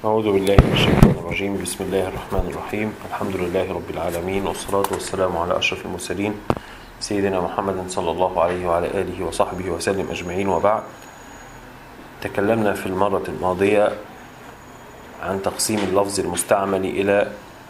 أعوذ بالله من الشيطان الرجيم بسم الله الرحمن الرحيم الحمد لله رب العالمين والصلاة والسلام على أشرف المرسلين سيدنا محمد صلى الله عليه وعلى آله وصحبه وسلم أجمعين وبعد تكلمنا في المرة الماضية عن تقسيم اللفظ المستعمل إلى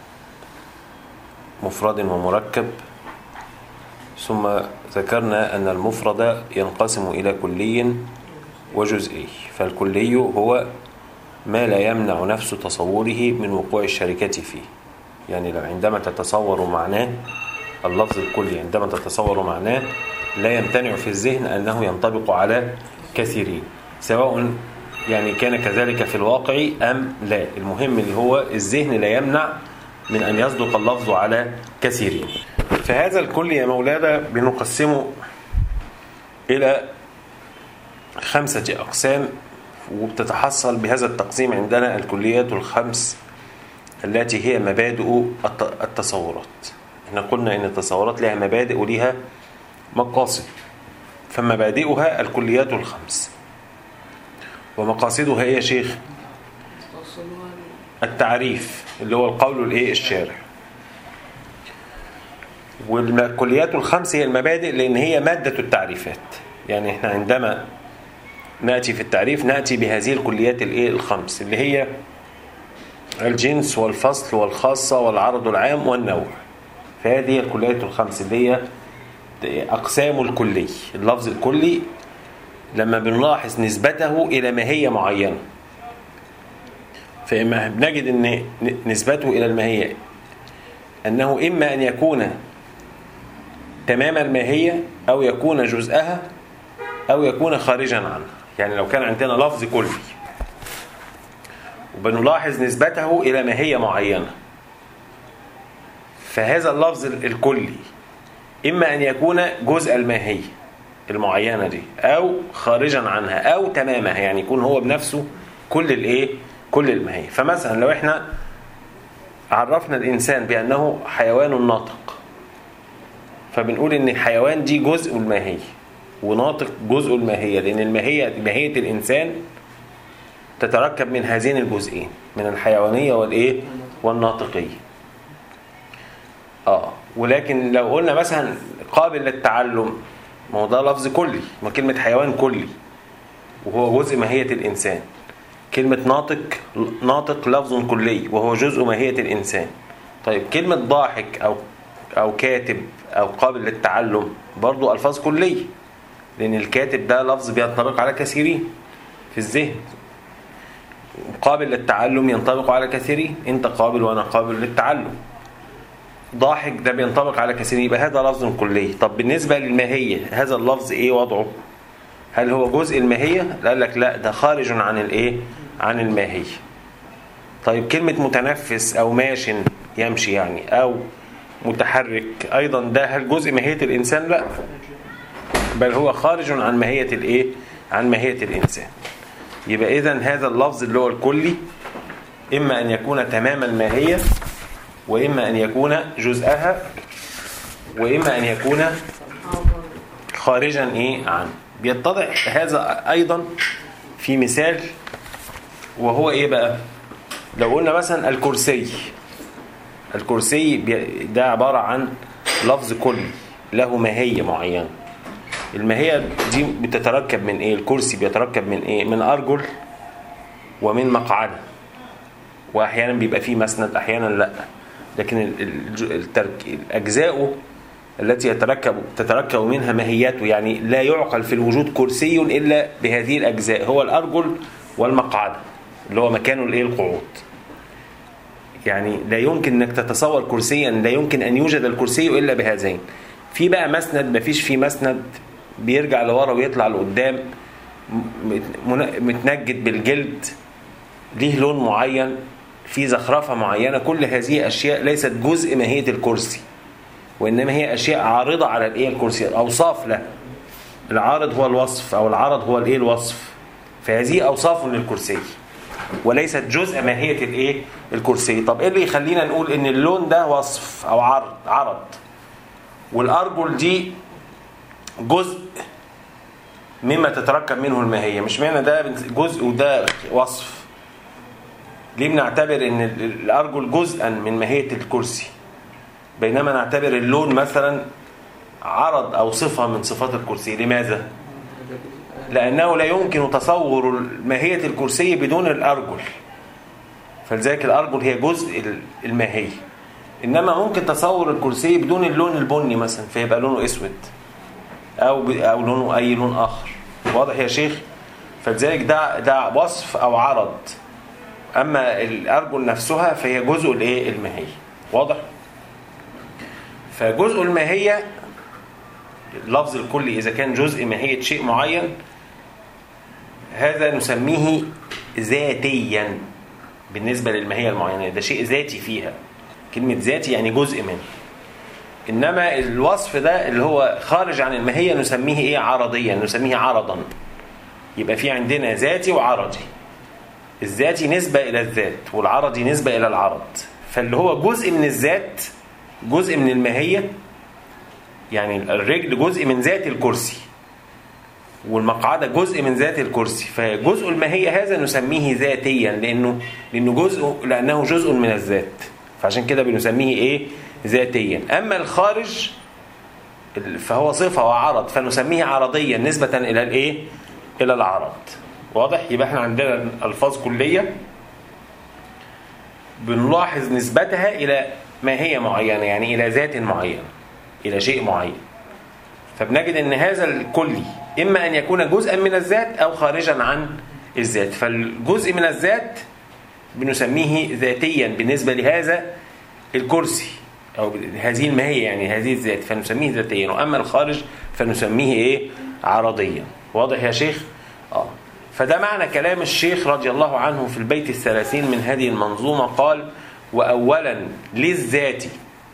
مفرد ومركب ثم ذكرنا أن المفرد ينقسم إلى كلي وجزئي فالكلي هو ما لا يمنع نفس تصوره من وقوع الشركة فيه يعني لو عندما تتصور معناه اللفظ الكلي عندما تتصور معناه لا يمتنع في الذهن أنه ينطبق على كثيرين سواء يعني كان كذلك في الواقع أم لا المهم اللي هو الذهن لا يمنع من أن يصدق اللفظ على كثيرين فهذا الكل يا مولانا بنقسمه إلى خمسة أقسام وبتتحصل بهذا التقسيم عندنا الكليات الخمس التي هي مبادئ التصورات احنا قلنا ان التصورات لها مبادئ ولها مقاصد فمبادئها الكليات الخمس ومقاصدها ايه يا شيخ التعريف اللي هو القول الايه الشارع والكليات الخمس هي المبادئ لان هي ماده التعريفات يعني احنا عندما ناتي في التعريف ناتي بهذه الكليات الايه الخمس اللي هي الجنس والفصل والخاصه والعرض العام والنوع فهذه الكليات الخمس اللي هي اقسام الكلي اللفظ الكلي لما بنلاحظ نسبته الى ماهيه معينه فإما بنجد ان نسبته الى الماهيه انه اما ان يكون تمام الماهيه او يكون جزءها او يكون خارجا عنها يعني لو كان عندنا لفظ كلي وبنلاحظ نسبته إلى ماهية معينة فهذا اللفظ الكلي إما أن يكون جزء الماهية المعينة دي أو خارجا عنها أو تمامها يعني يكون هو بنفسه كل الإيه كل الماهية فمثلا لو إحنا عرفنا الإنسان بأنه حيوان ناطق فبنقول إن الحيوان دي جزء الماهية وناطق جزء الماهية لأن الماهية ماهية الإنسان تتركب من هذين الجزئين من الحيوانية والإيه والناطقية آه ولكن لو قلنا مثلا قابل للتعلم ما هو ده لفظ كلي ما كلمة حيوان كلي وهو جزء ماهية الإنسان كلمة ناطق ناطق لفظ كلي وهو جزء ماهية الإنسان طيب كلمة ضاحك أو أو كاتب أو قابل للتعلم برضو ألفاظ كلية لأن الكاتب ده لفظ بينطبق على كثيرين في الذهن قابل للتعلم ينطبق على كثيرين انت قابل وانا قابل للتعلم ضاحك ده بينطبق على كثيرين يبقى هذا لفظ كلي طب بالنسبة للماهية هذا اللفظ ايه وضعه هل هو جزء الماهية قال لك لا ده خارج عن الايه عن الماهية طيب كلمة متنفس او ماش يمشي يعني او متحرك ايضا ده هل جزء ماهية الانسان لا بل هو خارج عن ماهية الايه عن ماهية الانسان يبقى اذا هذا اللفظ اللي هو الكلي اما ان يكون تمام الماهية واما ان يكون جزءها واما ان يكون خارجا ايه عنه بيتضح هذا ايضا في مثال وهو ايه بقى لو قلنا مثلا الكرسي الكرسي ده عبارة عن لفظ كلي له ماهية معينة الماهية دي بتتركب من ايه الكرسي بيتركب من ايه من ارجل ومن مقعدة واحيانا بيبقى فيه مسند احيانا لا لكن الترك الاجزاء التي يتركب تتركب منها ماهياته يعني لا يعقل في الوجود كرسي الا بهذه الاجزاء هو الارجل والمقعدة اللي هو مكانه الايه القعود يعني لا يمكن انك تتصور كرسيا لا يمكن ان يوجد الكرسي الا بهذين في بقى مسند مفيش فيه مسند بيرجع لورا ويطلع لقدام متنجد بالجلد ليه لون معين في زخرفة معينة كل هذه أشياء ليست جزء ماهية الكرسي وإنما هي أشياء عارضة على الإيه الكرسي أوصاف له العارض هو الوصف أو العرض هو الإيه الوصف فهذه أوصاف للكرسي وليست جزء ماهية الإيه الكرسي طب إيه اللي يخلينا نقول إن اللون ده وصف أو عرض عرض والأرجل دي جزء مما تتركب منه الماهية مش معنى ده جزء وده وصف ليه بنعتبر ان الارجل جزءا من ماهيه الكرسي بينما نعتبر اللون مثلا عرض او صفه من صفات الكرسي لماذا لانه لا يمكن تصور ماهيه الكرسي بدون الارجل فلذلك الارجل هي جزء الماهيه انما ممكن تصور الكرسي بدون اللون البني مثلا فيبقى لونه اسود او او لونه اي لون اخر واضح يا شيخ فلذلك ده ده وصف او عرض اما الارجل نفسها فهي جزء الايه الماهيه واضح فجزء الماهيه اللفظ الكلي اذا كان جزء ماهيه شيء معين هذا نسميه ذاتيا بالنسبه للماهيه المعينه ده شيء ذاتي فيها كلمه ذاتي يعني جزء منه انما الوصف ده اللي هو خارج عن الماهيه نسميه ايه عرضيا نسميه عرضا يبقى في عندنا ذاتي وعرضي الذاتي نسبة إلى الذات والعرضي نسبة إلى العرض فاللي هو جزء من الذات جزء من الماهية يعني الرجل جزء من ذات الكرسي والمقعدة جزء من ذات الكرسي فجزء الماهية هذا نسميه ذاتيا لأنه لأنه جزء لأنه جزء من الذات فعشان كده بنسميه إيه ذاتيا أما الخارج فهو صفة وعرض فنسميه عرضيا نسبة إلى الإيه إلى العرض واضح يبقى احنا عندنا الفاظ كليه بنلاحظ نسبتها الى ماهيه معينه يعني الى ذات معينه الى شيء معين فبنجد ان هذا الكلي اما ان يكون جزءا من الذات او خارجا عن الذات فالجزء من الذات بنسميه ذاتيا بالنسبه لهذا الكرسي او هذه الماهيه يعني هذه الذات فنسميه ذاتيا واما الخارج فنسميه ايه عرضيا واضح يا شيخ اه فده معنى كلام الشيخ رضي الله عنه في البيت الثلاثين من هذه المنظومة قال وأولا للذات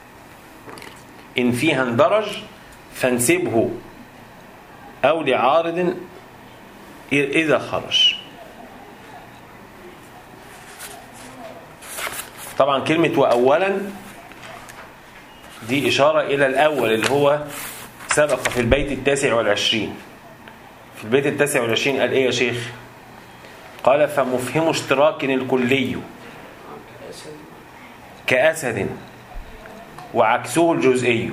إن فيها اندرج فانسبه أو لعارض إذا خرج طبعا كلمة وأولا دي إشارة إلى الأول اللي هو سبق في البيت التاسع والعشرين في البيت التاسع والعشرين قال ايه يا شيخ قال فمفهم اشتراك الكلي كأسد وعكسه الجزئي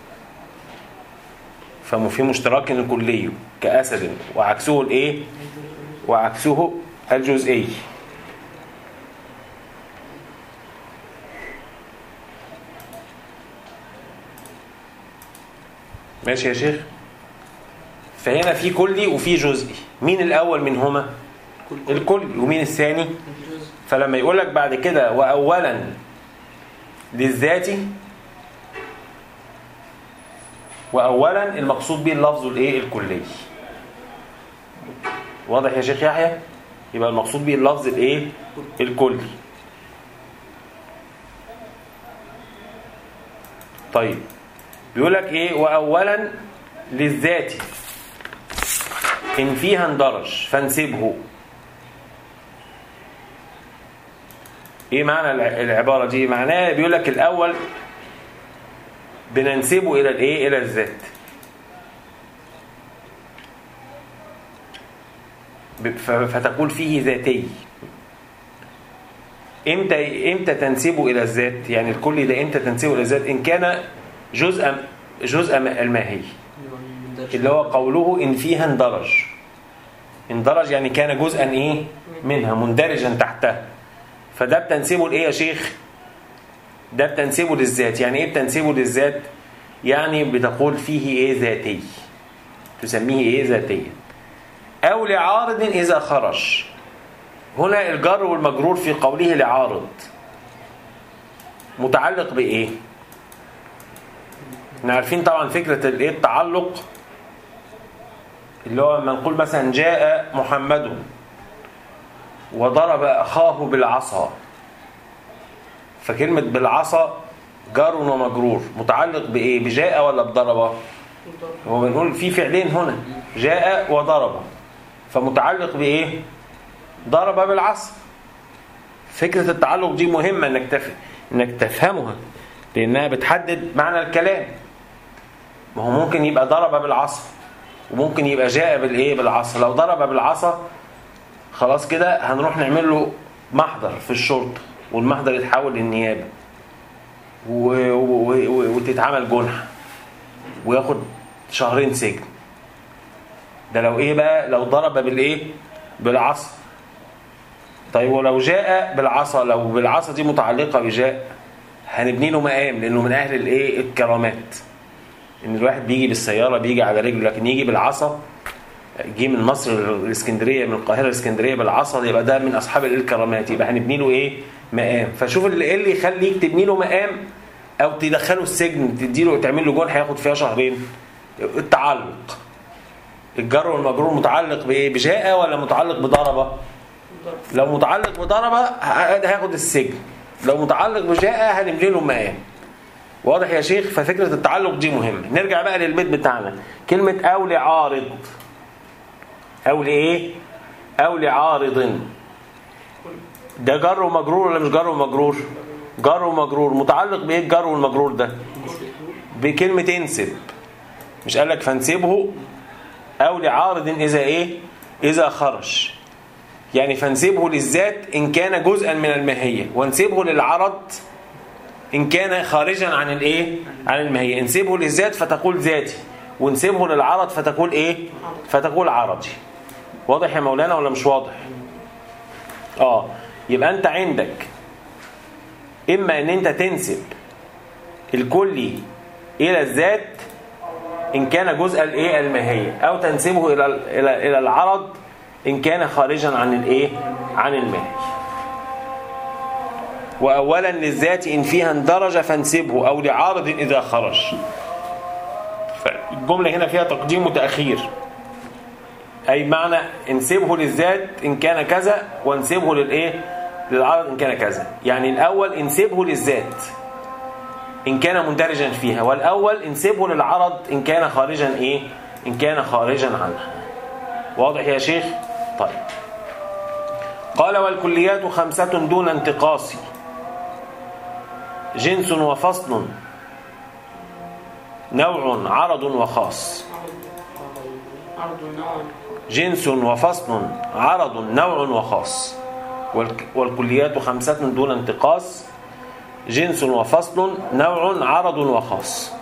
فمفهم اشتراك الكلي كأسد وعكسه الايه وعكسه الجزئي ماشي يا شيخ فهنا في كلي وفي جزئي مين الاول منهما الكل ومين الثاني فلما يقول لك بعد كده واولا للذات واولا المقصود به اللفظ الايه الكلي واضح يا شيخ يحيى يبقى المقصود به اللفظ الايه الكلي طيب بيقول لك ايه واولا للذات إن فيها اندرج فانسبه إيه معنى العبارة دي معناه بيقول لك الأول بننسبه إلى الإيه إلى الذات فتقول فيه ذاتي امتى امتى تنسبه الى الذات يعني الكل ده امتى تنسبه الى الذات ان كان جزء جزء الماهي اللي هو قوله إن فيها اندرج اندرج يعني كان جزءا إيه منها مندرجا تحتها فده بتنسبه لإيه يا شيخ ده بتنسبه للذات يعني إيه بتنسبه للذات يعني بتقول فيه إيه ذاتي تسميه إيه ذاتيا أو لعارض إذا خرج هنا الجر والمجرور في قوله لعارض متعلق بإيه احنا عارفين طبعا فكرة الايه التعلق اللي هو لما نقول مثلا جاء محمد وضرب أخاه بالعصا فكلمة بالعصا جار ومجرور متعلق بإيه بجاء ولا بضرب هو بنقول في فعلين هنا جاء وضرب فمتعلق بإيه ضرب بالعصا فكرة التعلق دي مهمة انك تف... انك تفهمها لانها بتحدد معنى الكلام ما هو ممكن يبقى ضرب بالعصا وممكن يبقى جاء بالايه بالعصا لو ضرب بالعصا خلاص كده هنروح نعمل له محضر في الشرطه والمحضر يتحول للنيابه و... و... و... وتتعمل جنحه وياخد شهرين سجن ده لو ايه بقى لو ضرب بالايه بالعصا طيب ولو جاء بالعصا لو بالعصا دي متعلقه بجاء هنبني له مقام لانه من اهل الايه الكرامات ان الواحد بيجي بالسياره بيجي على رجله لكن يجي بالعصا جه من مصر الاسكندريه من القاهره الاسكندريه بالعصا يبقى ده من اصحاب الكرامات يبقى هنبني له ايه مقام فشوف اللي ايه اللي يخليك تبني له مقام او تدخله السجن تديله تعمل له جنح هياخد فيها شهرين التعلق الجر والمجرور متعلق بايه بجاء ولا متعلق بضربه لو متعلق بضربه هياخد السجن لو متعلق بجاء هنبني له مقام واضح يا شيخ ففكره التعلق دي مهمه نرجع بقى للبيت بتاعنا كلمه او لعارض او لايه او لعارض ده جر ومجرور ولا مش جر ومجرور جر ومجرور متعلق بايه الجر والمجرور ده بكلمه انسب مش قال لك فانسبه او لعارض اذا ايه اذا خرج يعني فانسبه للذات ان كان جزءا من الماهيه وانسبه للعرض ان كان خارجا عن الايه عن الماهيه انسبه للذات فتقول ذاتي وانسبه للعرض فتقول ايه فتقول عرضي واضح يا مولانا ولا مش واضح اه يبقى انت عندك اما ان انت تنسب الكلي الى الذات ان كان جزء الايه الماهيه او تنسبه الى الى الى العرض ان كان خارجا عن الايه عن الماهي واولا للذات ان فيها اندرج فانسبه او لعارض اذا خرج فالجمله هنا فيها تقديم وتاخير اي معنى انسبه للذات ان كان كذا وانسبه للايه للعرض ان كان كذا يعني الاول انسبه للذات ان كان مندرجا فيها والاول انسبه للعرض ان كان خارجا ايه ان كان خارجا عنها واضح يا شيخ طيب قال والكليات خمسة دون انتقاص جنس وفصل نوع عرض وخاص جنس وفصل عرض نوع وخاص والكليات خمسة دون انتقاص جنس وفصل نوع عرض وخاص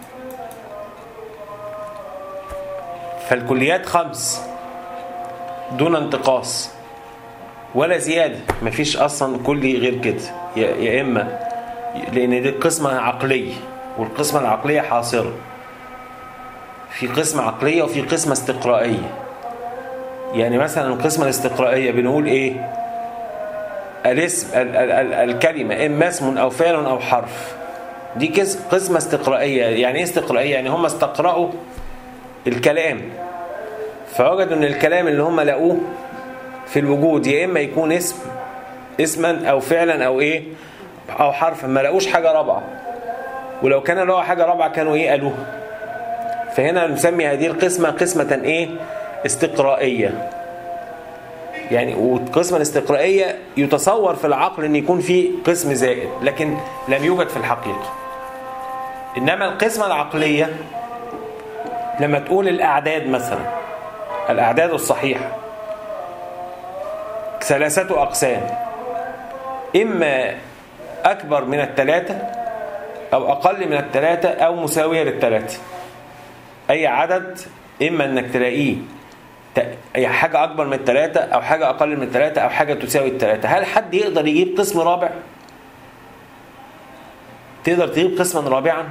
فالكليات خمس دون انتقاص ولا زيادة مفيش أصلا كلي غير كده يا إما لأن دي قسمة عقلية والقسمة العقلية حاصرة في قسمة عقلية وفي قسمة استقرائية يعني مثلا القسمة الاستقرائية بنقول إيه الاسم ال ال ال الكلمة إما اسم أو فعل أو حرف دي قسمة استقرائية يعني إيه استقرائية يعني هم استقرأوا الكلام فوجدوا ان الكلام اللي هم لقوه في الوجود يا اما يكون اسم اسما او فعلا او ايه او حرفا ما لقوش حاجه رابعه ولو كان لقوا حاجه رابعه كانوا ايه قالوها فهنا نسمي هذه القسمه قسمه ايه استقرائيه يعني والقسمه الاستقرائيه يتصور في العقل ان يكون في قسم زائد لكن لم يوجد في الحقيقه انما القسمه العقليه لما تقول الاعداد مثلا الأعداد الصحيحة ثلاثة أقسام إما أكبر من الثلاثة أو أقل من الثلاثة أو مساوية للثلاثة أي عدد إما أنك تلاقيه أي حاجة أكبر من الثلاثة أو حاجة أقل من الثلاثة أو حاجة تساوي الثلاثة هل حد يقدر يجيب قسم رابع؟ تقدر تجيب قسما رابعا؟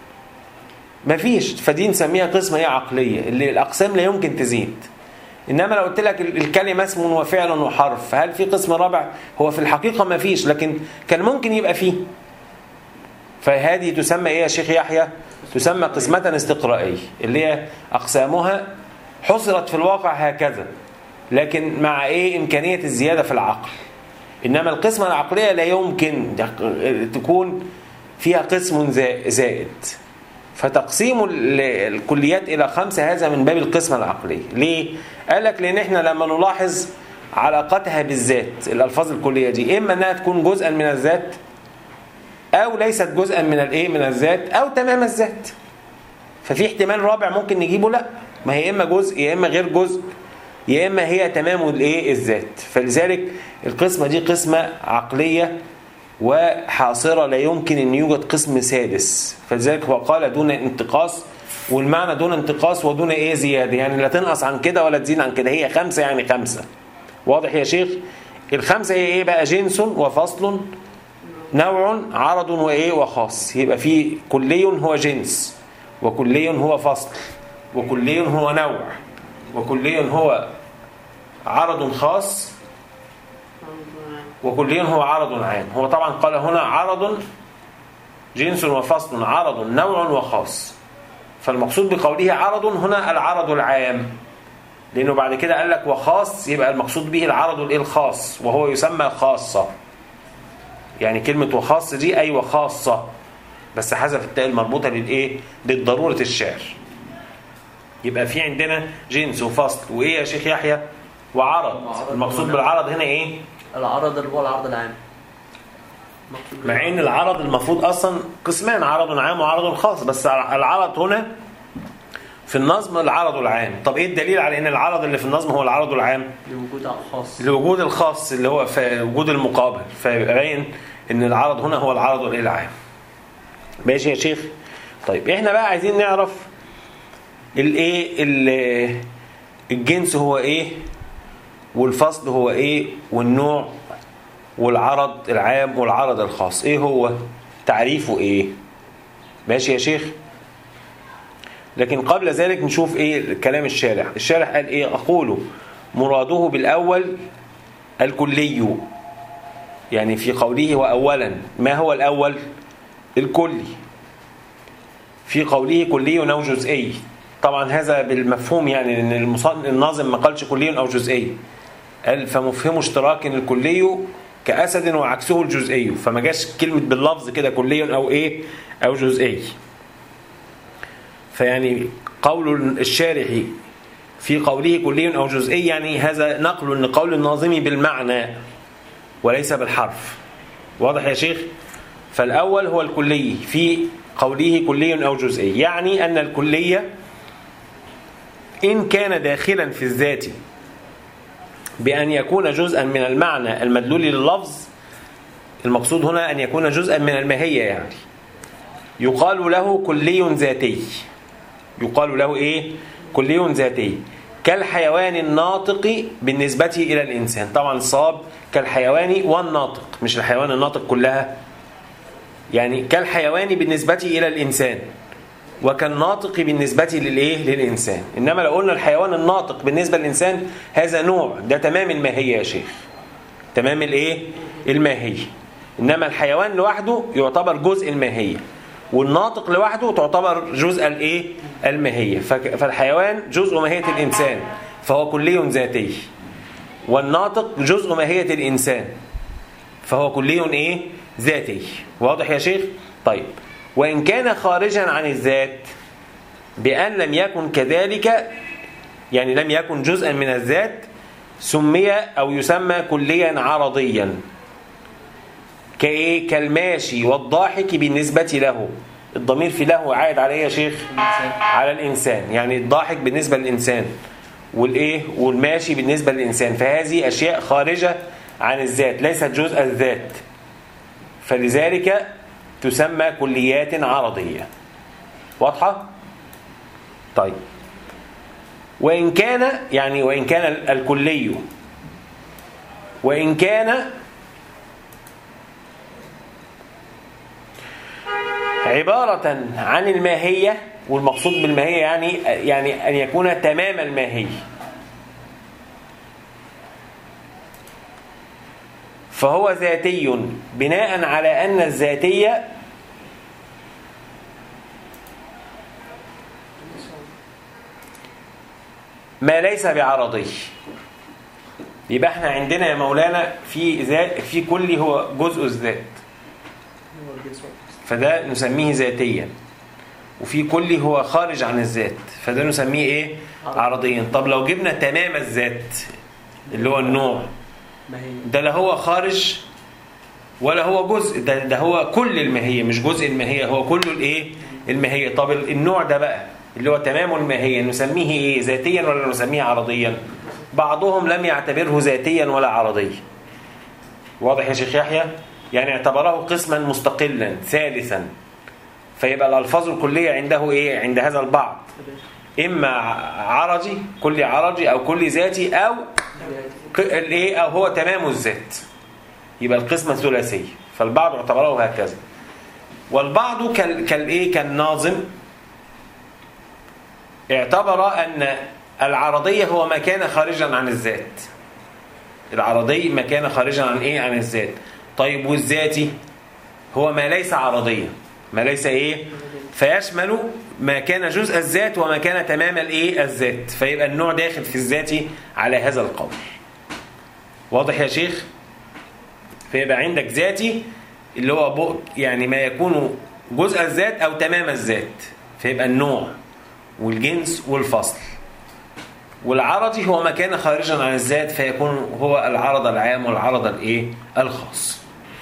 مفيش فدي نسميها قسمة هي عقلية اللي الأقسام لا يمكن تزيد إنما لو قلت لك الكلمة اسم وفعل وحرف هل في قسم رابع هو في الحقيقة مفيش لكن كان ممكن يبقى فيه فهذه تسمى إيه يا شيخ يحيى تسمى قسمة استقرائية اللي هي أقسامها حصرت في الواقع هكذا لكن مع إيه إمكانية الزيادة في العقل إنما القسمة العقلية لا يمكن تكون فيها قسم زائد فتقسيم الكليات إلى خمسة هذا من باب القسمة العقلية ليه؟ قال لك لأن احنا لما نلاحظ علاقتها بالذات الألفاظ الكلية دي إما أنها تكون جزءا من الذات أو ليست جزءا من الإيه من الذات أو تمام الذات ففي احتمال رابع ممكن نجيبه لا ما هي إما جزء يا إما غير جزء يا اما هي تمام الايه الذات فلذلك القسمه دي قسمه عقليه وحاصره لا يمكن ان يوجد قسم سادس فلذلك هو قال دون انتقاص والمعنى دون انتقاص ودون ايه زياده يعني لا تنقص عن كده ولا تزيد عن كده هي خمسه يعني خمسه واضح يا شيخ الخمسه هي ايه بقى جنس وفصل نوع عرض وايه وخاص يبقى في كلي هو جنس وكلي هو فصل وكلي هو نوع وكلي هو عرض خاص وكلي هو عرض عام هو طبعا قال هنا عرض جنس وفصل عرض نوع وخاص فالمقصود بقوله عرض هنا العرض العام لانه بعد كده قال لك وخاص يبقى المقصود به العرض الايه الخاص وهو يسمى خاصه يعني كلمه وخاص دي اي وخاصه بس حذف التاء المربوطه للايه للضروره الشعر يبقى في عندنا جنس وفصل وايه يا شيخ يحيى وعرض وعرض المقصود ونوع. بالعرض هنا ايه العرض اللي هو العرض العام مقصود مع ان العرض المفروض اصلا قسمان عرض عام وعرض خاص بس العرض هنا في النظم العرض العام طب ايه الدليل على ان العرض اللي في النظم هو العرض العام لوجود خاص لوجود الخاص اللي هو في وجود المقابل فيبقى باين ان العرض هنا هو العرض الايه العام ماشي يا شيخ طيب احنا بقى عايزين نعرف الايه ال- الجنس هو ايه والفصل هو ايه والنوع والعرض العام والعرض الخاص ايه هو تعريفه ايه ماشي يا شيخ لكن قبل ذلك نشوف ايه كلام الشارح الشارح قال ايه اقول مراده بالاول الكلي يعني في قوله واولا ما هو الاول الكلي في قوله كلي او جزئي طبعا هذا بالمفهوم يعني ان المصن- الناظم ما قالش كلي او جزئي قال فمفهمه اشتراك الكلي كاسد وعكسه الجزئي فما جاش كلمه باللفظ كده كلي او ايه او جزئي فيعني قول الشارح في قوله كلي او جزئي يعني هذا نقل لقول الناظم بالمعنى وليس بالحرف واضح يا شيخ فالاول هو الكلي في قوله كلي او جزئي يعني ان الكليه ان كان داخلا في الذات بان يكون جزءا من المعنى المدلول لللفظ المقصود هنا ان يكون جزءا من الماهيه يعني يقال له كلي ذاتي يقال له ايه كلي ذاتي كالحيوان الناطق بالنسبة إلى الإنسان طبعا الصواب كالحيوان والناطق مش الحيوان الناطق كلها يعني كالحيوان بالنسبة إلى الإنسان وكالناطق بالنسبة للإيه للإنسان إنما لو قلنا الحيوان الناطق بالنسبة للإنسان هذا نوع ده تمام الماهية يا شيخ تمام الإيه الماهية إنما الحيوان لوحده يعتبر جزء الماهية والناطق لوحده تعتبر جزء الايه الماهيه فك- فالحيوان جزء ماهيه الانسان فهو كلي ذاتي والناطق جزء ماهيه الانسان فهو كلي ايه ذاتي واضح يا شيخ طيب وان كان خارجا عن الذات بان لم يكن كذلك يعني لم يكن جزءا من الذات سمي او يسمى كليا عرضيا كايه كالماشي والضاحك بالنسبه له الضمير في له عائد على ايه يا شيخ على الانسان يعني الضاحك بالنسبه للانسان والايه والماشي بالنسبه للانسان فهذه اشياء خارجه عن الذات ليست جزء الذات فلذلك تسمى كليات عرضيه واضحه طيب وان كان يعني وان كان الكلي وان كان عبارة عن الماهية والمقصود بالماهية يعني يعني أن يكون تمام الماهية فهو ذاتي بناء على أن الذاتية ما ليس بعرضي يبقى احنا عندنا يا مولانا في ذات في كل هو جزء الذات هو الجنس والفصل. فده نسميه ذاتيا وفي كل هو خارج عن الذات فده نسميه ايه عرضيا طب لو جبنا تمام الذات اللي هو النوع ما هي ده لا هو خارج ولا هو جزء ده, ده هو كل الماهيه مش جزء الماهيه هو كله الايه الماهيه طب النوع ده بقى اللي هو تمام الماهيه نسميه ايه ذاتيا ولا نسميه عرضيا بعضهم لم يعتبره ذاتيا ولا عرضيا واضح يا شيخ يحيى يعني اعتبره قسما مستقلا ثالثا فيبقى الالفاظ الكليه عنده ايه عند هذا البعض اما عرجي كل عرجي او كل ذاتي او ق- الايه او هو تمام الذات يبقى القسمه الثلاثيه فالبعض اعتبره هكذا والبعض كال كالايه كالناظم اعتبر ان العرضيه هو ما كان خارجا عن الذات العرضي ما كان خارجا عن ايه عن الذات طيب والذاتي هو ما ليس عرضيا ما ليس ايه فيشمل ما كان جزء الذات وما كان تمام الايه الذات فيبقى النوع داخل في الذاتي على هذا القول واضح يا شيخ فيبقى عندك ذاتي اللي هو بو يعني ما يكون جزء الذات او تمام الذات فيبقى النوع والجنس والفصل والعرضي هو ما كان خارجا عن الذات فيكون هو العرض العام والعرض الايه الخاص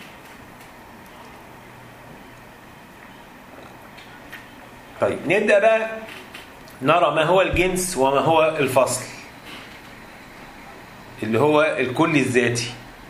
طيب نبدا بقى نرى ما هو الجنس وما هو الفصل اللي هو الكلي الذاتي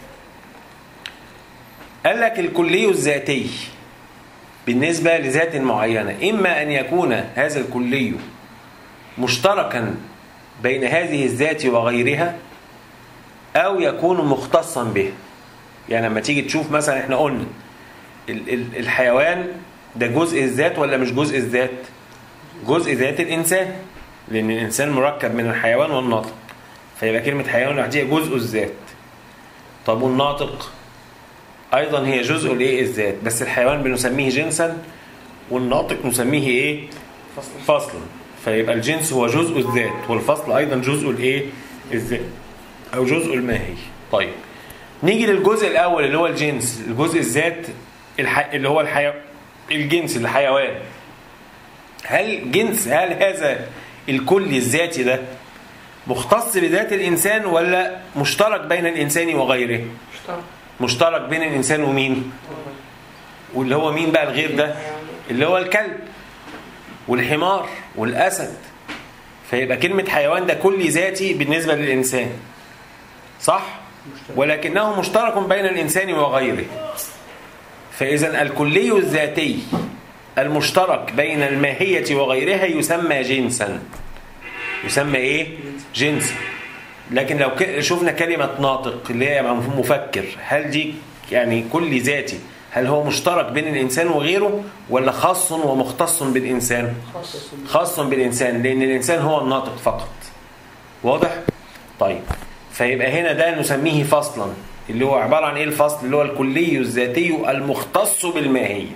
قال لك الكلي الذاتي بالنسبة لذات معينة إما أن يكون هذا الكلي مشتركا بين هذه الذات وغيرها أو يكون مختصا به يعني لما تيجي تشوف مثلا احنا قلنا ال- ال- الحيوان ده جزء الذات ولا مش جزء الذات جزء ذات الإنسان لأن الإنسان مركب من الحيوان والناطق فيبقى كلمة حيوان لوحدها جزء الذات طب والناطق ايضا هي جزء الايه الذات بس الحيوان بنسميه جنسا والناطق نسميه ايه فصلا فيبقى الجنس هو جزء الذات والفصل ايضا جزء الايه الذات او جزء الماهي طيب نيجي للجزء الاول اللي هو الجنس الجزء الذات الح... اللي هو الحيو... الجنس الحيوان هل جنس هل هذا الكل الذاتي ده مختص بذات الانسان ولا مشترك بين الانسان وغيره اشترك مشترك بين الانسان ومين واللي هو مين بقى الغير ده اللي هو الكلب والحمار والاسد فيبقى كلمه حيوان ده كل ذاتي بالنسبه للانسان صح ولكنه مشترك بين الانسان وغيره فاذا الكلي الذاتي المشترك بين الماهيه وغيرها يسمى جنسا يسمى ايه جنسا لكن لو ك- شفنا كلمة ناطق اللي هي مفكر هل دي يعني كل ذاتي هل هو مشترك بين الإنسان وغيره ولا خاص ومختص بالإنسان خاص خاص بالإنسان لأن الإنسان هو الناطق فقط واضح؟ طيب فيبقى هنا ده نسميه فصلا اللي هو عبارة عن إيه الفصل اللي هو الكلي الذاتي المختص بالماهية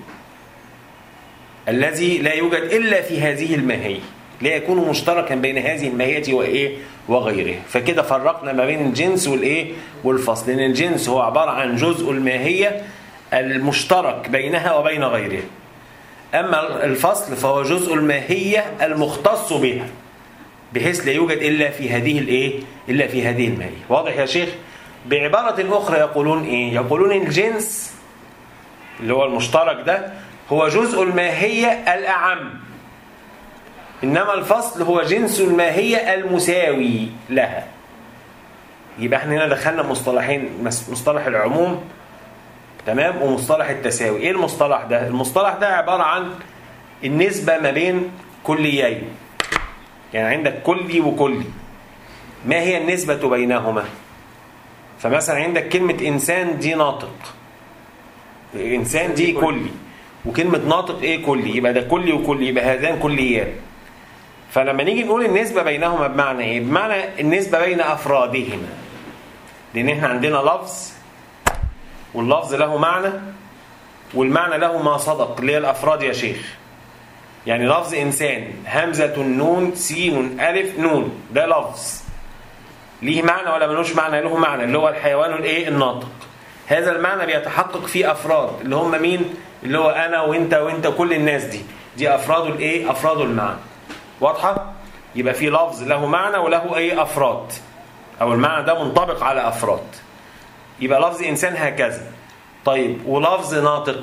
الذي لا يوجد إلا في هذه الماهية لا يكون مشتركا بين هذه الماهية وإيه وغيرها فكده فرقنا ما بين الجنس والإيه والفصل لأن الجنس هو عبارة عن جزء الماهية المشترك بينها وبين غيرها أما الفصل فهو جزء الماهية المختص بها بحيث لا يوجد إلا في هذه الإيه إلا في هذه الماهية واضح يا شيخ بعبارة أخرى يقولون إيه يقولون الجنس اللي هو المشترك ده هو جزء الماهية الأعم إنما الفصل هو جنس الماهية المساوي لها يبقى احنا هنا دخلنا مصطلحين مس- مصطلح العموم تمام ومصطلح التساوي ايه المصطلح ده المصطلح ده عبارة عن النسبة ما بين كليين يعني عندك كلي وكلي ما هي النسبة بينهما فمثلا عندك كلمة إنسان دي ناطق إنسان دي كلي وكلمة ناطق إيه كلي يبقى ده كلي وكلي يبقى هذان كليان فلما نيجي نقول النسبة بينهما بمعنى إيه؟ بمعنى النسبة بين أفرادهما لأن إحنا عندنا لفظ واللفظ له معنى والمعنى له ما صدق اللي هي الأفراد يا شيخ يعني لفظ إنسان همزة نون سين ألف نون ده لفظ ليه معنى ولا ملوش معنى له معنى اللي هو الحيوان الايه الناطق هذا المعنى بيتحقق في افراد اللي هم مين اللي هو انا وانت وانت كل الناس دي دي افراد الايه افراد المعنى واضحه يبقى في لفظ له معنى وله ايه افراد او المعنى ده منطبق على افراد يبقى لفظ انسان هكذا طيب ولفظ ناطق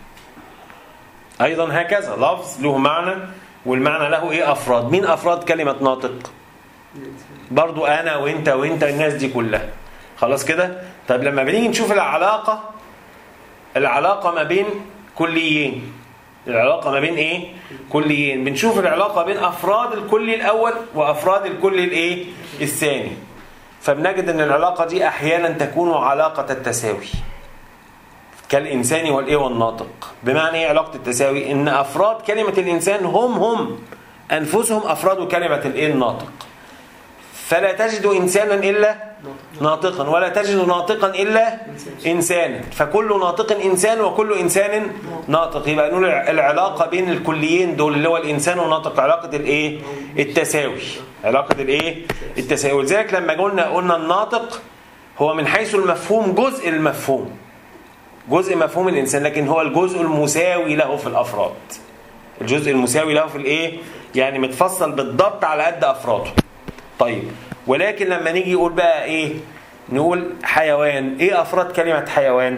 ايضا هكذا لفظ له معنى والمعنى له ايه افراد مين افراد كلمه ناطق برضو انا وانت وانت الناس دي كلها خلاص كده طيب لما بنيجي نشوف العلاقه العلاقه ما بين كليين العلاقه ما بين ايه كليين بنشوف العلاقه بين افراد الكلي الاول وافراد الكلي الايه الثاني فبنجد ان العلاقه دي احيانا تكون علاقه التساوي كالانسان والايه والناطق بمعنى ايه علاقه التساوي ان افراد كلمه الانسان هم هم انفسهم افراد كلمه الايه الناطق فلا تجد انسانا الا ناطقا ولا تجد ناطقا الا انسانا فكل ناطق انسان وكل انسان ناطق يبقى نقول العلاقه بين الكليين دول اللي هو الانسان والناطق علاقه الايه التساوي علاقه الايه التساوي لذلك لما قلنا قلنا الناطق هو من حيث المفهوم جزء المفهوم جزء مفهوم الانسان لكن هو الجزء المساوي له في الافراد الجزء المساوي له في الايه يعني متفصل بالضبط على قد افراده طيب ولكن لما نيجي يقول بقى ايه نقول حيوان ايه افراد كلمه حيوان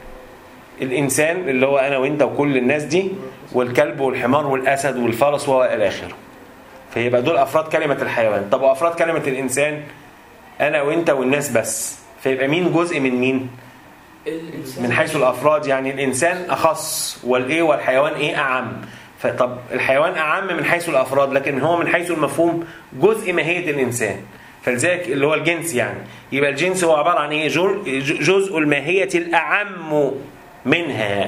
الانسان اللي هو انا وانت وكل الناس دي والكلب والحمار والاسد والفرس والى اخره فيبقى دول افراد كلمه الحيوان طب وافراد كلمه الانسان انا وانت والناس بس فيبقى مين جزء من مين الإنسان من حيث الافراد يعني الانسان اخص والايه والحيوان ايه اعم فطب الحيوان اعم من حيث الافراد لكن هو من حيث المفهوم جزء ماهيه الانسان فلذلك اللي هو الجنس يعني يبقى الجنس هو عباره عن ايه جر- جزء الماهيه الاعم منها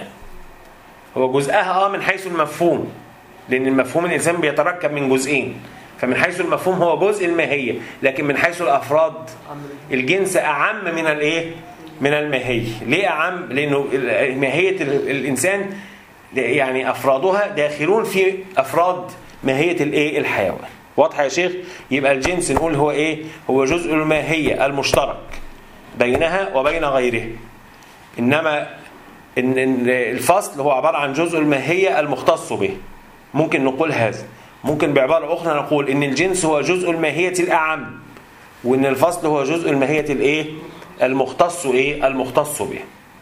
هو جزءها اه من حيث المفهوم لان المفهوم الانسان بيتركب من جزئين فمن حيث المفهوم هو جزء الماهيه لكن من حيث الافراد عمرو الجنس اعم من الايه من الماهيه ليه اعم لانه ال- ماهيه ال- الانسان يعني افرادها داخلون في افراد ماهيه الايه الحيوان واضح يا شيخ يبقى الجنس نقول هو ايه هو جزء الماهيه المشترك بينها وبين غيرها انما إن إن الفصل هو عباره عن جزء الماهيه المختص به ممكن نقول هذا ممكن بعباره اخرى نقول ان الجنس هو جزء الماهيه الاعم وان الفصل هو جزء الماهيه الايه المختص ايه المختص به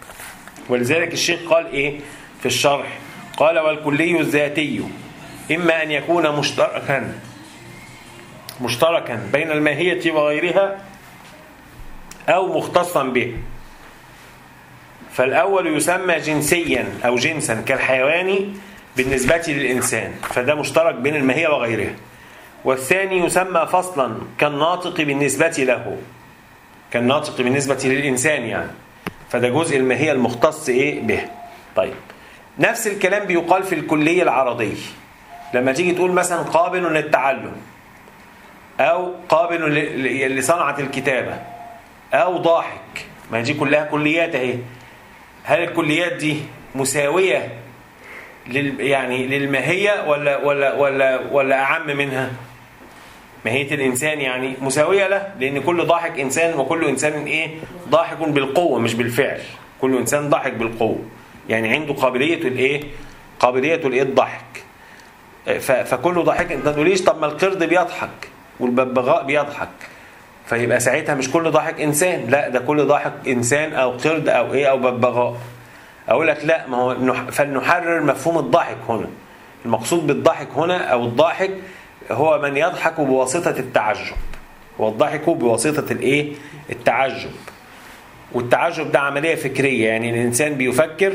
ولذلك الشيخ قال ايه في الشرح قال والكلي الذاتي اما ان يكون مشتركا مشتركا بين الماهيه وغيرها او مختصا به فالاول يسمى جنسيا او جنسا كالحيوان بالنسبه للانسان فده مشترك بين الماهيه وغيرها والثاني يسمى فصلا كالناطق بالنسبه له كالناطق بالنسبة للإنسان يعني فده جزء الماهية المختص إيه به طيب نفس الكلام بيقال في الكلية العرضية لما تيجي تقول مثلا قابل للتعلم أو قابل ل- ل- لصنعة الكتابة أو ضاحك ما دي كلها كليات أهي هل الكليات دي مساوية لل يعني للماهية ولا ولا ولا ولا أعم منها؟ ماهية الإنسان يعني مساوية له لأن كل ضاحك إنسان وكل إنسان إيه ضاحك بالقوة مش بالفعل كل إنسان ضاحك بالقوة يعني عنده قابلية الإيه قابلية الإيه الضحك ف- فكل ضاحك أنت تقوليش طب ما القرد بيضحك والببغاء بيضحك فيبقى ساعتها مش كل ضاحك إنسان لا ده كل ضاحك إنسان أو قرد أو إيه أو ببغاء أقول لك لا ما هو نح- فلنحرر مفهوم الضحك هنا المقصود بالضحك هنا أو الضاحك هو من يضحك بواسطة التعجب والضحك بواسطة الايه التعجب والتعجب ده عملية فكرية يعني الإنسان بيفكر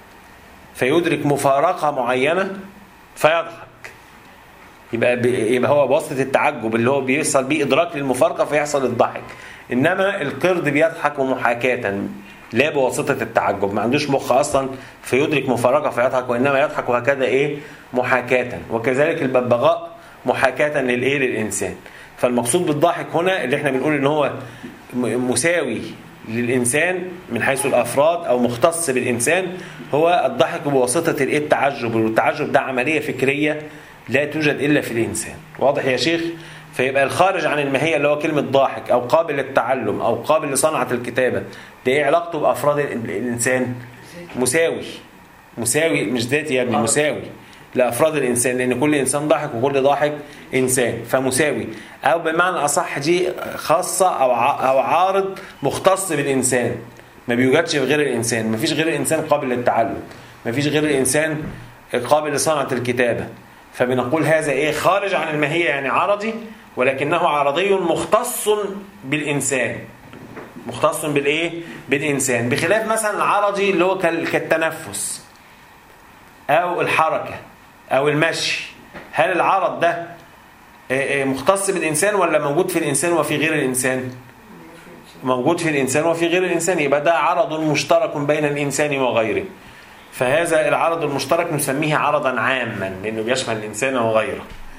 فيدرك مفارقة معينة فيضحك يبقى ب- يبقى هو بواسطة التعجب اللي هو بيوصل بيه إدراك للمفارقة فيحصل الضحك إنما القرد بيضحك محاكاة لا بواسطة التعجب ما عندوش مخ أصلا فيدرك مفارقة فيضحك وإنما يضحك وهكذا إيه محاكاة وكذلك الببغاء محاكاة للإيه للإنسان فالمقصود بالضاحك هنا اللي احنا بنقول إن هو م- مساوي للإنسان من حيث الأفراد أو مختص بالإنسان هو الضحك بواسطة الإيه التعجب والتعجب ده عملية فكرية لا توجد إلا في الإنسان واضح يا شيخ فيبقى الخارج عن الماهية اللي هو كلمة ضاحك أو قابل للتعلم أو قابل لصنعة الكتابة ده إيه علاقته بأفراد ال- الإنسان مساوي مساوي مش ذاتي يا ابني مساوي لأفراد الإنسان لأن كل إنسان ضاحك وكل ضاحك إنسان فمساوي أو بمعنى أصح دي خاصة أو ع- أو عارض مختص بالإنسان ما بيوجدش في غير الإنسان ما فيش غير الإنسان قابل للتعلم ما فيش غير الإنسان قابل لصنعة الكتابة فبنقول هذا إيه خارج عن الماهية يعني عرضي ولكنه عرضي مختص بالإنسان مختص بالإيه؟ بالإنسان بخلاف مثلا العرضي اللي هو كال- كالتنفس أو الحركة أو المشي هل العرض ده آه، آه، مختص بالإنسان ولا موجود في الإنسان وفي غير الإنسان؟ موجود في الإنسان وفي غير الإنسان يبقى ده عرض مشترك بين الإنسان وغيره فهذا العرض المشترك نسميه عرضا عاما لأنه بيشمل الإنسان وغيره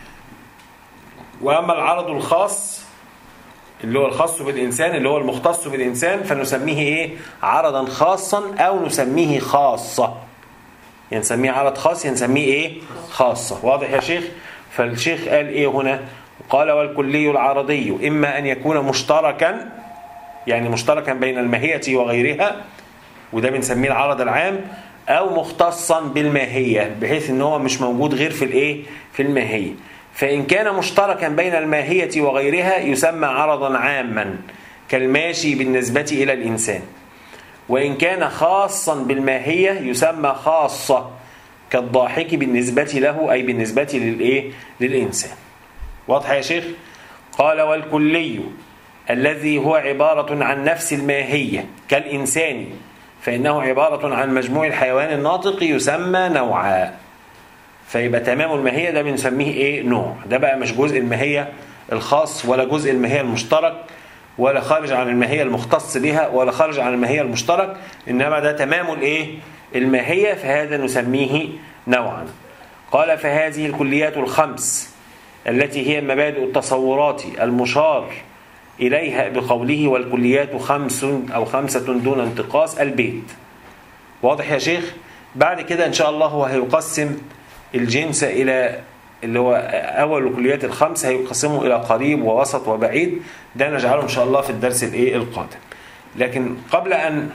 وأما العرض الخاص اللي هو الخاص بالإنسان اللي هو المختص بالإنسان فنسميه إيه عرضا خاصا أو نسميه خاصة يعني نسميه عرض خاص يعني نسميه إيه خاصة واضح يا شيخ فالشيخ قال إيه هنا قال والكلي العرضي إما أن يكون مشتركا يعني مشتركا بين الماهية وغيرها وده بنسميه العرض العام او مختصا بالماهيه بحيث ان هو مش موجود غير في الايه في الماهيه فان كان مشتركا بين الماهيه وغيرها يسمى عرضا عاما كالماشي بالنسبه الى الانسان وان كان خاصا بالماهيه يسمى خاصه كالضاحك بالنسبه له اي بالنسبه للايه للانسان واضح يا شيخ قال والكلي الذي هو عبارة عن نفس الماهية كالإنسان فإنه عبارة عن مجموع الحيوان الناطق يسمى نوعا فيبقى تمام الماهية ده بنسميه إيه نوع ده بقى مش جزء الماهية الخاص ولا جزء الماهية المشترك ولا خارج عن الماهية المختص بها ولا خارج عن الماهية المشترك إنما ده تمام الإيه الماهية فهذا نسميه نوعا قال فهذه الكليات الخمس التي هي مبادئ التصورات المشار إليها بقوله والكليات خمس أو خمسة دون انتقاص البيت واضح يا شيخ بعد كده إن شاء الله هو هيقسم الجنس إلى اللي هو أول الكليات الخمس هيقسمه إلى قريب ووسط وبعيد ده نجعله إن شاء الله في الدرس الإيه القادم لكن قبل أن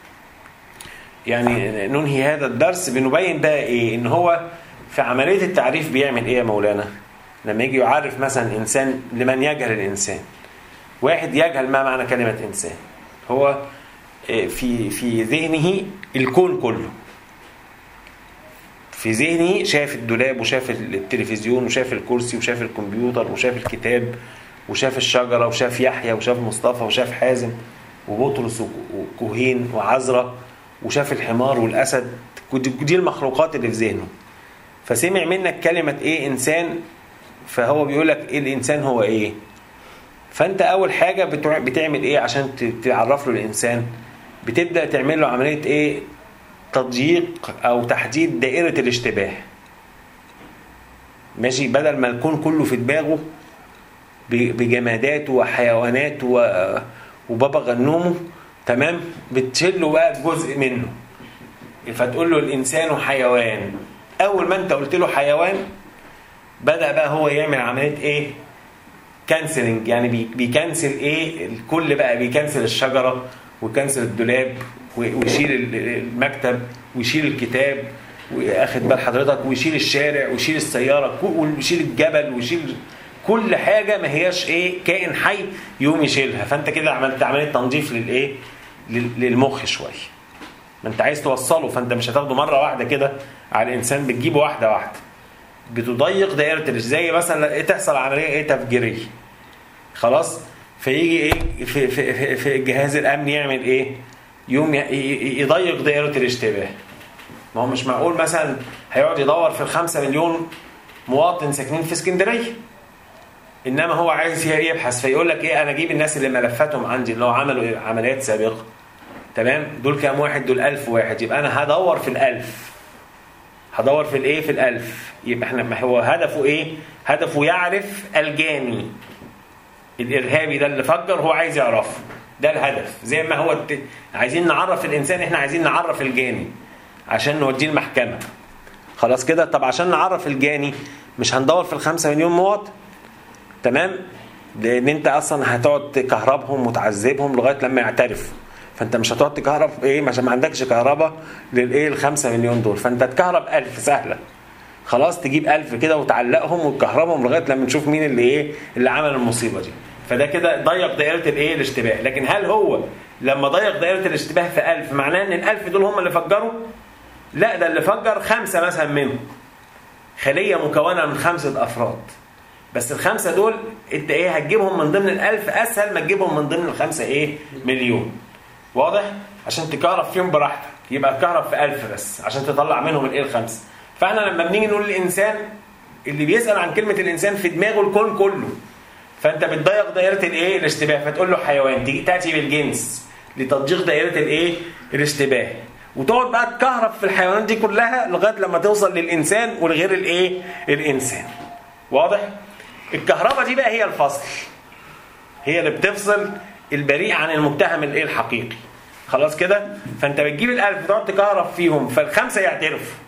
يعني ننهي هذا الدرس بنبين بقى إيه إن هو في عملية التعريف بيعمل إيه يا مولانا لما يجي يعرف مثلا إنسان لمن يجهل الإنسان واحد يجهل ما معنى كلمة إنسان هو في في ذهنه الكون كله في ذهنه شاف الدولاب وشاف التلفزيون وشاف الكرسي وشاف الكمبيوتر وشاف الكتاب وشاف الشجرة وشاف يحيى وشاف مصطفى وشاف حازم وبطرس وكوهين وعزرة وشاف الحمار والأسد دي المخلوقات اللي في ذهنه فسمع منك كلمة إيه إنسان فهو بيقول لك إيه الإنسان هو إيه فانت اول حاجه بتعمل ايه عشان تعرف له الانسان بتبدا تعمل له عمليه ايه تضييق او تحديد دائره الاشتباه ماشي بدل ما الكون كله في دماغه بجماداته وحيواناته وبابا غنومه تمام بتشيله بقى جزء منه فتقول له الانسان حيوان اول ما انت قلت له حيوان بدا بقى هو يعمل عمليه ايه كانسلنج يعني بيكنسل ايه الكل بقى بيكنسل الشجره ويكنسل الدولاب ويشيل المكتب ويشيل الكتاب واخد بال حضرتك ويشيل الشارع ويشيل السياره ويشيل الجبل ويشيل كل حاجه ما هياش ايه كائن حي يقوم يشيلها فانت كده عملت عمليه تنظيف للايه للمخ شويه ما انت عايز توصله فانت مش هتاخده مره واحده كده على الانسان بتجيبه واحده واحده بتضيق دائره زي مثلا ايه تحصل عمليه ايه تفجيريه خلاص فيجي ايه في في في, في الجهاز الامني يعمل ايه يوم يضيق دائره الاشتباه ما هو مش معقول مثلا هيقعد يدور في الخمسة مليون مواطن ساكنين في اسكندريه انما هو عايز يبحث فيقول لك ايه انا اجيب الناس اللي ملفاتهم عندي اللي هو عملوا عمليات سابقه تمام دول كام واحد دول ألف واحد يبقى انا هدور في الألف هدور في الايه في الألف يبقى احنا ما هو هدفه ايه هدفه يعرف الجاني الارهابي ده اللي فجر هو عايز يعرفه ده الهدف زي ما هو الت... عايزين نعرف الانسان احنا عايزين نعرف الجاني عشان نوديه المحكمه خلاص كده طب عشان نعرف الجاني مش هندور في الخمسة مليون مواطن تمام لان انت اصلا هتقعد تكهربهم وتعذبهم لغايه لما يعترفوا فانت مش هتقعد تكهرب ايه عشان ما عندكش كهرباء للايه الخمسة مليون دول فانت تكهرب ألف سهله خلاص تجيب ألف كده وتعلقهم وتكهربهم لغايه لما نشوف مين اللي ايه اللي عمل المصيبه دي فده كده ضيق دائره الايه الاشتباه لكن هل هو لما ضيق دائره الاشتباه في ألف معناه ان الألف دول هم اللي فجروا لا ده اللي فجر خمسه مثلا منهم خليه مكونه من خمسه افراد بس الخمسه دول انت ايه هتجيبهم من ضمن الألف اسهل ما تجيبهم من ضمن الخمسه ايه مليون واضح عشان تكهرب فيهم براحتك يبقى تكهرب في ألف بس عشان تطلع منهم الايه الخمسه فاحنا لما بنيجي نقول الانسان اللي بيسال عن كلمه الانسان في دماغه الكون كله فانت بتضيق دائره الايه الاشتباه فتقول له حيوان تيجي تاتي بالجنس لتضييق دائره الايه الاشتباه وتقعد بقى تكهرب في الحيوانات دي كلها لغايه لما توصل للانسان ولغير الايه الانسان واضح الكهرباء دي بقى هي الفصل هي اللي بتفصل البريء عن المتهم الايه الحقيقي خلاص كده فانت بتجيب الالف تقعد تكهرب فيهم فالخمسه يعترفوا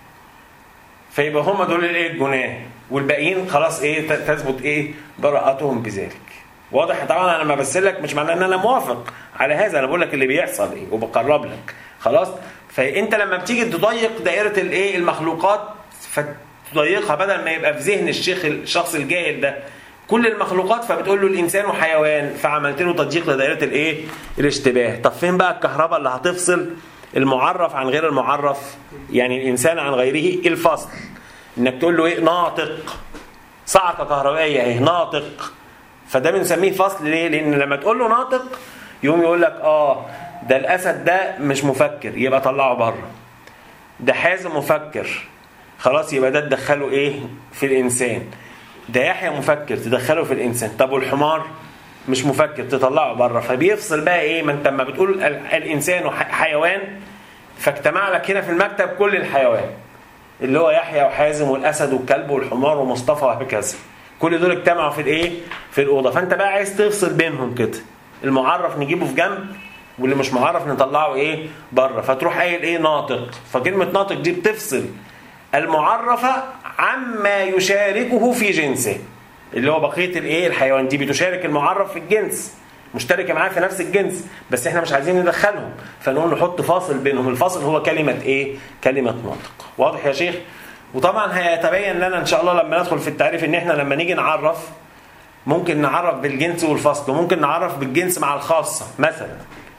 فيبقى هم دول الايه الجناه والباقيين خلاص ايه ت- تثبت ايه براءتهم بذلك واضح طبعا انا لما بمثلك مش معناه ان انا موافق على هذا انا بقول لك اللي بيحصل ايه وبقرب لك خلاص فانت لما بتيجي تضيق دائره الايه المخلوقات فتضيقها بدل ما يبقى في ذهن الشيخ الشخص الجاهل ده كل المخلوقات فبتقول له الانسان حيوان فعملت له تضييق لدائره الايه الاشتباه طب فين بقى الكهرباء اللي هتفصل المعرف عن غير المعرف يعني الانسان عن غيره الفصل انك تقول له ايه ناطق صعقه كهربائيه اهي ناطق فده بنسميه فصل ليه لان لما تقول له ناطق يقوم يقول لك اه ده الاسد ده مش مفكر يبقى طلعه بره ده حازم مفكر خلاص يبقى ده تدخله ايه في الانسان ده يحيى مفكر تدخله في الانسان طب والحمار مش مفكر تطلعه بره فبيفصل بقى ايه ما انت لما بتقول ال- الانسان ح- حيوان فاجتمع لك هنا في المكتب كل الحيوان اللي هو يحيى وحازم والاسد والكلب والحمار ومصطفى وهكذا كل دول اجتمعوا في الايه في الاوضه فانت بقى عايز تفصل بينهم كده المعرف نجيبه في جنب واللي مش معرف نطلعه ايه بره فتروح قايل ايه ناطق فكلمه ناطق دي بتفصل المعرف عما يشاركه في جنسه اللي هو بقيه الايه الحيوان دي بتشارك المعرف في الجنس مشتركه معاه في نفس الجنس بس احنا مش عايزين ندخلهم فنقول نحط فاصل بينهم الفاصل هو كلمه ايه كلمه ناطق واضح يا شيخ وطبعا هيتبين لنا ان شاء الله لما ندخل في التعريف ان احنا لما نيجي نعرف ممكن نعرف بالجنس والفصل وممكن نعرف بالجنس مع الخاصه مثلا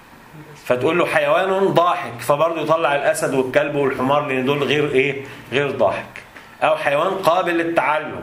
فتقول له حيوان ضاحك فبرضه يطلع الاسد والكلب والحمار لان دول غير ايه غير ضاحك او حيوان قابل للتعلم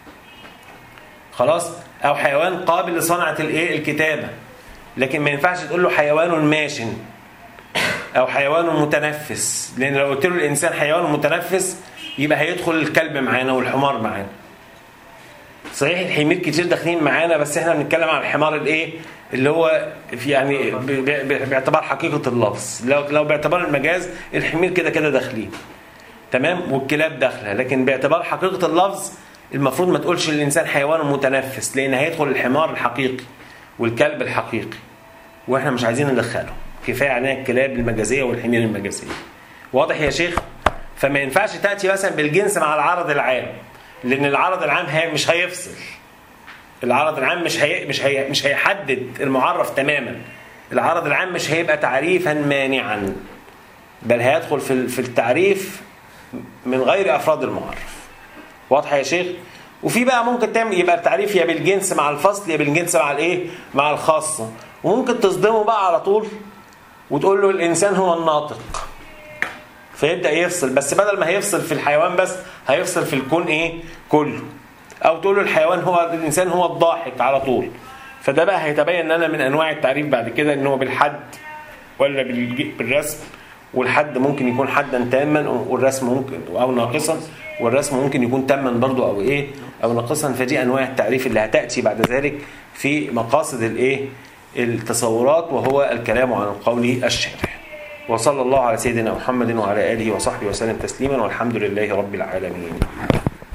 خلاص او حيوان قابل لصنعه الايه الكتابه لكن ما ينفعش تقول له حيوان ماشن او حيوان متنفس لان لو قلت له الانسان حيوان متنفس يبقى هيدخل الكلب معانا والحمار معانا صحيح الحمير كتير داخلين معانا بس احنا بنتكلم عن الحمار الايه اللي هو في يعني ب- ب- باعتبار حقيقه اللفظ لو لو باعتبار المجاز الحمير كده كده داخلين تمام والكلاب داخله لكن باعتبار حقيقه اللفظ المفروض ما تقولش الانسان حيوان متنفس لان هيدخل الحمار الحقيقي والكلب الحقيقي واحنا مش عايزين ندخله كفايه علينا الكلاب المجازيه والحمير المجازيه واضح يا شيخ فما ينفعش تاتي مثلا بالجنس مع العرض العام لان العرض العام هي مش هيفصل العرض العام مش هي مش هي مش هيحدد المعرف تماما العرض العام مش هيبقى تعريفا مانعا بل هيدخل في ال- في التعريف من غير افراد المعرف واضح يا شيخ وفي بقى ممكن تعمل يبقى التعريف يا بالجنس مع الفصل يا بالجنس مع الايه مع الخاصه وممكن تصدمه بقى على طول وتقول له الانسان هو الناطق فيبدا يفصل بس بدل ما هيفصل في الحيوان بس هيفصل في الكون ايه كله او تقول له الحيوان هو الانسان هو الضاحك على طول فده بقى هيتبين لنا من انواع التعريف بعد كده ان هو بالحد ولا بالج- بالرسم والحد ممكن يكون حدا تاما والرسم ممكن او ناقصا والرسم ممكن يكون تاما برضو او ايه او ناقصا فدي انواع التعريف اللي هتاتي بعد ذلك في مقاصد الايه التصورات وهو الكلام عن القول الشارح وصلى الله على سيدنا محمد وعلى اله وصحبه وسلم تسليما والحمد لله رب العالمين